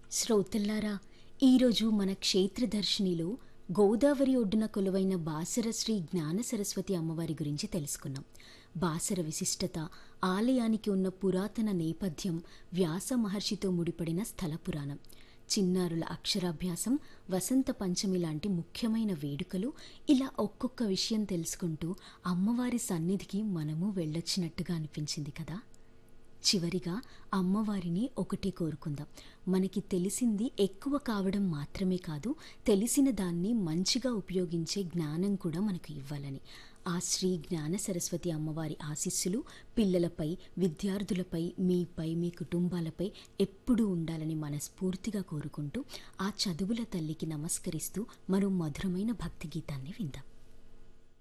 శ్రోతల్లారా ఈరోజు మన క్షేత్రదర్శినిలో గోదావరి ఒడ్డున కొలువైన బాసర శ్రీ జ్ఞాన సరస్వతి అమ్మవారి గురించి తెలుసుకున్నాం బాసర విశిష్టత ఆలయానికి ఉన్న పురాతన నేపథ్యం వ్యాస మహర్షితో ముడిపడిన స్థల పురాణం చిన్నారుల అక్షరాభ్యాసం వసంత పంచమి లాంటి ముఖ్యమైన వేడుకలు ఇలా ఒక్కొక్క విషయం తెలుసుకుంటూ అమ్మవారి సన్నిధికి మనము వెళ్ళొచ్చినట్టుగా అనిపించింది కదా చివరిగా అమ్మవారిని ఒకటే కోరుకుందాం మనకి తెలిసింది ఎక్కువ కావడం మాత్రమే కాదు తెలిసిన దాన్ని మంచిగా ఉపయోగించే జ్ఞానం కూడా మనకు ఇవ్వాలని ఆ శ్రీ జ్ఞాన సరస్వతి అమ్మవారి ఆశీస్సులు పిల్లలపై విద్యార్థులపై మీపై మీ కుటుంబాలపై ఎప్పుడూ ఉండాలని మనస్ఫూర్తిగా కోరుకుంటూ ఆ చదువుల తల్లికి నమస్కరిస్తూ మరో మధురమైన భక్తి గీతాన్ని విందాం